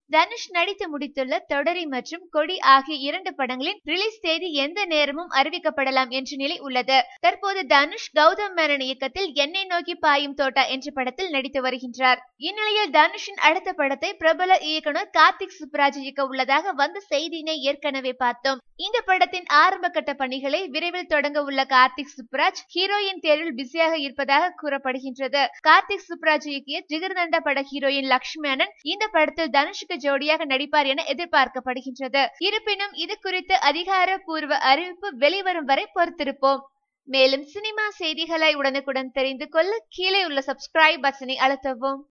தனுஷ் நடித்து முடித்துள்ள தொடரி மற்றும் கொடி ஆகிய இரண்டு படங்களின் ரிலீஸ் தேதி எந்த நேரமும் அறிவிக்கப்படலாம் என்ற நிலை உள்ளது தற்போது தனுஷ் கௌதம் மேனன் இயக்கத்தில் என்னை நோக்கி பாயும் தோட்டா என்ற படத்தில் நடித்து வருகின்றார் இந்நிலையில் தனுஷின் அடுத்த படத்தை பிரபல இயக்குனர் கார்த்திக் சுப்ராஜ் இயக்க உள்ளதாக வந்த செய்தியினை ஏற்கனவே பார்த்தோம் இந்த படத்தின் ஆரம்ப கட்ட பணிகளை விரைவில் தொடங்க உள்ள கார்த்திக் சுப்ராஜ் ஹீரோயின் தேர்வில் பிஸியாக இருப்பதாக கூறப்படுகின்றது கார்த்திக் சுப்ராஜ் இயக்கிய ஜிகர்தண்டா பட ஹீரோயின் லக்ஷ்மணன் இந்த படத்தில் தனுஷுக்கு ஜோடியாக நடிப்பார் என எதிர்பார்க்கப்படுகின்றது இருப்பினும் இது குறித்த அதிகாரப்பூர்வ அறிவிப்பு வெளிவரும் வரை பொறுத்திருப்போம் மேலும் சினிமா செய்திகளை உடனுக்குடன் தெரிந்து கொள்ள கீழே உள்ள சப்ஸ்கிரைப் பட்டனை அழுத்தவும்